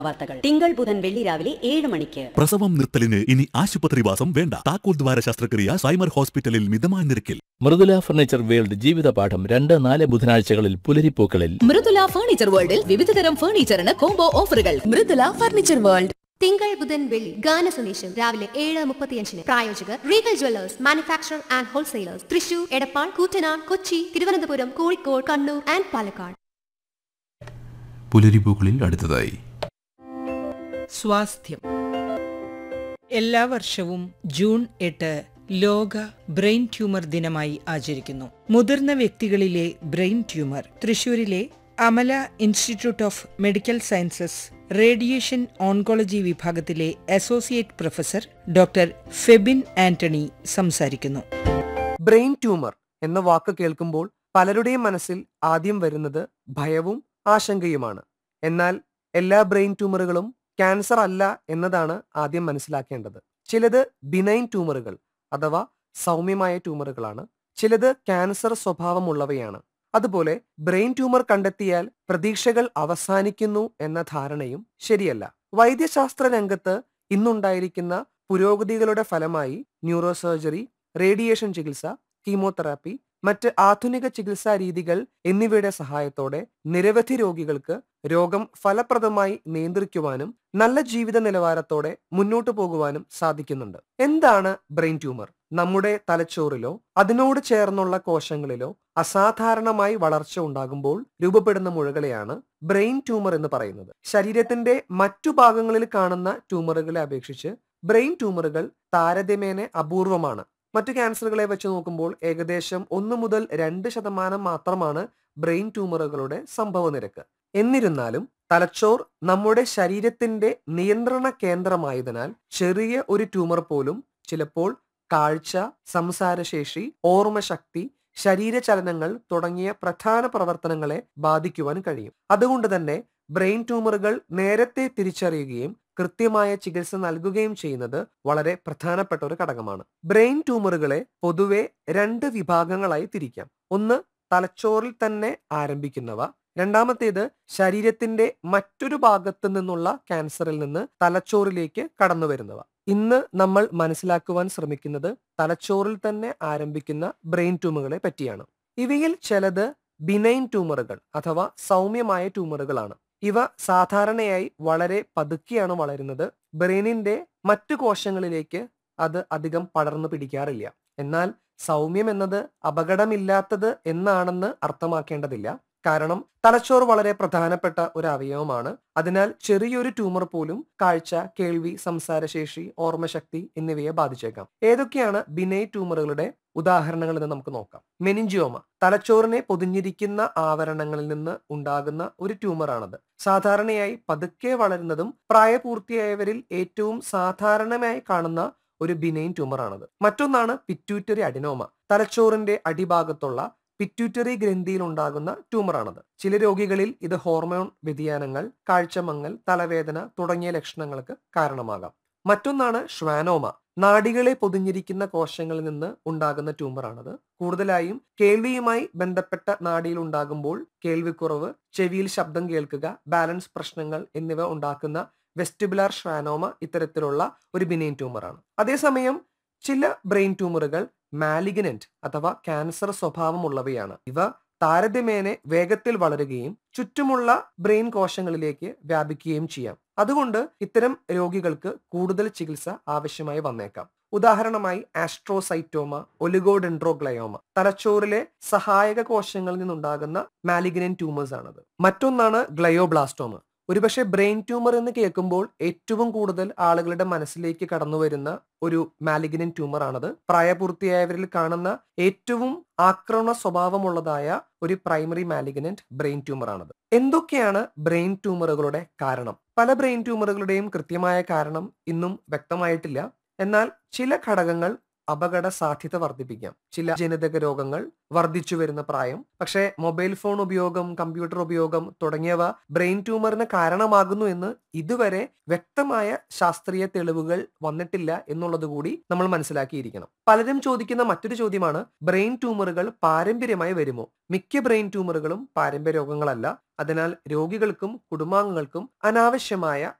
വാർത്തകൾ തിങ്കൾ ബുധൻ വെള്ളി രാവിലെ ഏഴ് മണിക്ക് പ്രസവം നിർത്തലിന് ഇനി ആശുപത്രിവാസം വേണ്ട താക്കോൽ ദ്വാര ശസ്ത്രക്രിയ സൈമർ ഹോസ്പിറ്റലിൽ മിതമായ നിരക്കിൽ മൃദുല ഫർണിച്ചർ വേൾഡ് ജീവിതപാഠം രണ്ട് നാല് ബുധനാഴ്ചകളിൽ പുലരിപ്പൂക്കളിൽ മൃദുല ഫർണിച്ചർ വേൾഡിൽ വിവിധതരം ഫർണിച്ചറിന് കോംബോ ഓഫറുകൾ മൃദുല ഫർണിച്ചർ വേൾഡ് തിങ്കൾ ബുധൻ വെള്ളി ഗാന സന്ദേശം രാവിലെ ഏഴ് മുപ്പത്തിയഞ്ചിന് പ്രായോജകർ regal jewellers manufacture and wholesalers Thrissur Edappal Koottanad Kochi Thiruvananthapuram Kozhikode Kannur and Palakkad പുലരിപ്പൂക്കളിൽ അടുത്തതായി സ്വാസ്ഥ്യം എല്ലാ വർഷവും ജൂൺ എട്ട് ലോക ബ്രെയിൻ ട്യൂമർ ദിനമായി ആചരിക്കുന്നു മുതിർന്ന വ്യക്തികളിലെ ബ്രെയിൻ ട്യൂമർ തൃശൂരിലെ Amala institute of medical sciences radiation oncology വിഭാഗത്തിലെ associate professor doctor Febin Antony സംസാരിക്കുന്നു ബ്രെയിൻ ട്യൂമർ എന്ന വാക്ക് കേൾക്കുമ്പോൾ പലരുടെയും മനസ്സിൽ ആദ്യം വരുന്നത് ഭയവും ആശങ്കയുമാണ് എന്നാൽ എല്ലാ ബ്രെയിൻ ട്യൂമറുകളും ക്യാൻസർ അല്ല എന്നതാണ് ആദ്യം മനസ്സിലാക്കേണ്ടത് ചിലത് ബിനൈൻ ട്യൂമറുകൾ അഥവാ സൗമ്യമായ ട്യൂമറുകളാണ് ചിലത് ക്യാൻസർ സ്വഭാവമുള്ളവയാണ് അതുപോലെ ബ്രെയിൻ ട്യൂമർ കണ്ടെത്തിയാൽ പ്രതീക്ഷകൾ അവസാനിക്കുന്നു എന്ന ധാരണയും ശരിയല്ല വൈദ്യശാസ്ത്ര രംഗത്ത് ഇന്നുണ്ടായിരിക്കുന്ന പുരോഗതികളുടെ ഫലമായി ന്യൂറോ സർജറി റേഡിയേഷൻ ചികിത്സ കീമോതെറാപ്പി മറ്റ് ആധുനിക ചികിത്സാ രീതികൾ എന്നിവയുടെ സഹായത്തോടെ നിരവധി രോഗികൾക്ക് രോഗം ഫലപ്രദമായി നിയന്ത്രിക്കുവാനും നല്ല ജീവിത നിലവാരത്തോടെ മുന്നോട്ടു പോകുവാനും സാധിക്കുന്നുണ്ട് എന്താണ് ബ്രെയിൻ ട്യൂമർ നമ്മുടെ തലച്ചോറിലോ അതിനോട് ചേർന്നുള്ള കോശങ്ങളിലോ അസാധാരണമായി വളർച്ച ഉണ്ടാകുമ്പോൾ രൂപപ്പെടുന്ന മുഴകളെയാണ് ബ്രെയിൻ ട്യൂമർ എന്ന് പറയുന്നത് ശരീരത്തിന്റെ മറ്റു ഭാഗങ്ങളിൽ കാണുന്ന ട്യൂമറുകളെ അപേക്ഷിച്ച് ബ്രെയിൻ ട്യൂമറുകൾ താരതമ്യേന അപൂർവമാണ് മറ്റു ക്യാൻസറുകളെ വെച്ച് നോക്കുമ്പോൾ ഏകദേശം ഒന്ന് മുതൽ രണ്ട് ശതമാനം മാത്രമാണ് ബ്രെയിൻ ട്യൂമറുകളുടെ സംഭവ നിരക്ക് എന്നിരുന്നാലും തലച്ചോർ നമ്മുടെ ശരീരത്തിന്റെ നിയന്ത്രണ കേന്ദ്രമായതിനാൽ ചെറിയ ഒരു ട്യൂമർ പോലും ചിലപ്പോൾ കാഴ്ച സംസാരശേഷി ഓർമ്മശക്തി ശരീരചലനങ്ങൾ തുടങ്ങിയ പ്രധാന പ്രവർത്തനങ്ങളെ ബാധിക്കുവാൻ കഴിയും അതുകൊണ്ട് തന്നെ ബ്രെയിൻ ട്യൂമറുകൾ നേരത്തെ തിരിച്ചറിയുകയും കൃത്യമായ ചികിത്സ നൽകുകയും ചെയ്യുന്നത് വളരെ പ്രധാനപ്പെട്ട ഒരു ഘടകമാണ് ബ്രെയിൻ ട്യൂമറുകളെ പൊതുവെ രണ്ട് വിഭാഗങ്ങളായി തിരിക്കാം ഒന്ന് തലച്ചോറിൽ തന്നെ ആരംഭിക്കുന്നവ രണ്ടാമത്തേത് ശരീരത്തിന്റെ മറ്റൊരു ഭാഗത്തു നിന്നുള്ള ക്യാൻസറിൽ നിന്ന് തലച്ചോറിലേക്ക് കടന്നു വരുന്നവ ഇന്ന് നമ്മൾ മനസ്സിലാക്കുവാൻ ശ്രമിക്കുന്നത് തലച്ചോറിൽ തന്നെ ആരംഭിക്കുന്ന ബ്രെയിൻ ട്യൂമറുകളെ പറ്റിയാണ് ഇവയിൽ ചിലത് ബിനൈൻ ട്യൂമറുകൾ അഥവാ സൗമ്യമായ ട്യൂമറുകളാണ് ഇവ സാധാരണയായി വളരെ പതുക്കെയാണ് വളരുന്നത് ബ്രെയിനിന്റെ മറ്റു കോശങ്ങളിലേക്ക് അത് അധികം പടർന്നു പിടിക്കാറില്ല എന്നാൽ സൗമ്യം എന്നത് അപകടമില്ലാത്തത് എന്നാണെന്ന് അർത്ഥമാക്കേണ്ടതില്ല കാരണം തലച്ചോറ് വളരെ പ്രധാനപ്പെട്ട ഒരു അവയവമാണ് അതിനാൽ ചെറിയൊരു ട്യൂമർ പോലും കാഴ്ച കേൾവി സംസാരശേഷി ഓർമ്മശക്തി എന്നിവയെ ബാധിച്ചേക്കാം ഏതൊക്കെയാണ് ബിനൈ ട്യൂമറുകളുടെ ഉദാഹരണങ്ങൾ എന്ന് നമുക്ക് നോക്കാം മെനിഞ്ചിയോമ തലച്ചോറിനെ പൊതിഞ്ഞിരിക്കുന്ന ആവരണങ്ങളിൽ നിന്ന് ഉണ്ടാകുന്ന ഒരു ട്യൂമറാണത് സാധാരണയായി പതുക്കെ വളരുന്നതും പ്രായപൂർത്തിയായവരിൽ ഏറ്റവും സാധാരണമായി കാണുന്ന ഒരു ബിനൈൻ ട്യൂമറാണത് മറ്റൊന്നാണ് പിറ്റ്യൂറ്ററി അഡിനോമ തലച്ചോറിന്റെ അടിഭാഗത്തുള്ള പിറ്റ്യൂറ്ററി ഗ്രന്ഥിയിൽ ഉണ്ടാകുന്ന ട്യൂമറാണത് ചില രോഗികളിൽ ഇത് ഹോർമോൺ വ്യതിയാനങ്ങൾ കാഴ്ചമങ്ങൽ തലവേദന തുടങ്ങിയ ലക്ഷണങ്ങൾക്ക് കാരണമാകാം മറ്റൊന്നാണ് ഷ്വാനോമ നാഡികളെ പൊതിഞ്ഞിരിക്കുന്ന കോശങ്ങളിൽ നിന്ന് ഉണ്ടാകുന്ന ട്യൂമറാണത് കൂടുതലായും കേൾവിയുമായി ബന്ധപ്പെട്ട നാഡിയിൽ ഉണ്ടാകുമ്പോൾ കേൾവിക്കുറവ് ചെവിയിൽ ശബ്ദം കേൾക്കുക ബാലൻസ് പ്രശ്നങ്ങൾ എന്നിവ ഉണ്ടാക്കുന്ന വെസ്റ്റിബുലാർ ഷ്വാനോമ ഇത്തരത്തിലുള്ള ഒരു ബിനൈൻ ട്യൂമറാണ് അതേസമയം ചില ബ്രെയിൻ ട്യൂമറുകൾ മാലിഗനന്റ് അഥവാ ക്യാൻസർ സ്വഭാവമുള്ളവയാണ് ഇവ താരതമ്യേന വേഗത്തിൽ വളരുകയും ചുറ്റുമുള്ള ബ്രെയിൻ കോശങ്ങളിലേക്ക് വ്യാപിക്കുകയും ചെയ്യാം അതുകൊണ്ട് ഇത്തരം രോഗികൾക്ക് കൂടുതൽ ചികിത്സ ആവശ്യമായി വന്നേക്കാം ഉദാഹരണമായി ആസ്ട്രോസൈറ്റോമ ഒലിഗോഡെൻഡ്രോഗ്ലയോമ തലച്ചോറിലെ സഹായക കോശങ്ങളിൽ നിന്നുണ്ടാകുന്ന മാലിഗനൻ ട്യൂമേഴ്സ് ആണത് മറ്റൊന്നാണ് ഗ്ലയോബ്ലാസ്റ്റോമ ഒരുപക്ഷെ ബ്രെയിൻ ട്യൂമർ എന്ന് കേൾക്കുമ്പോൾ ഏറ്റവും കൂടുതൽ ആളുകളുടെ മനസ്സിലേക്ക് കടന്നു വരുന്ന ഒരു മാലിഗനൻ ട്യൂമർ ആണത് പ്രായപൂർത്തിയായവരിൽ കാണുന്ന ഏറ്റവും ആക്രമണ സ്വഭാവമുള്ളതായ ഒരു പ്രൈമറി മാലിഗനന്റ് ബ്രെയിൻ ട്യൂമർ ആണത് എന്തൊക്കെയാണ് ബ്രെയിൻ ട്യൂമറുകളുടെ കാരണം പല ബ്രെയിൻ ട്യൂമറുകളുടെയും കൃത്യമായ കാരണം ഇന്നും വ്യക്തമായിട്ടില്ല എന്നാൽ ചില ഘടകങ്ങൾ അപകട സാധ്യത വർദ്ധിപ്പിക്കാം ചില ജനിതക രോഗങ്ങൾ വർദ്ധിച്ചു വരുന്ന പ്രായം പക്ഷേ മൊബൈൽ ഫോൺ ഉപയോഗം കമ്പ്യൂട്ടർ ഉപയോഗം തുടങ്ങിയവ ബ്രെയിൻ ട്യൂമറിന് കാരണമാകുന്നു എന്ന് ഇതുവരെ വ്യക്തമായ ശാസ്ത്രീയ തെളിവുകൾ വന്നിട്ടില്ല എന്നുള്ളത് കൂടി നമ്മൾ മനസ്സിലാക്കിയിരിക്കണം പലരും ചോദിക്കുന്ന മറ്റൊരു ചോദ്യമാണ് ബ്രെയിൻ ട്യൂമറുകൾ പാരമ്പര്യമായി വരുമോ മിക്ക ബ്രെയിൻ ട്യൂമറുകളും പാരമ്പര്യ രോഗങ്ങളല്ല അതിനാൽ രോഗികൾക്കും കുടുംബാംഗങ്ങൾക്കും അനാവശ്യമായ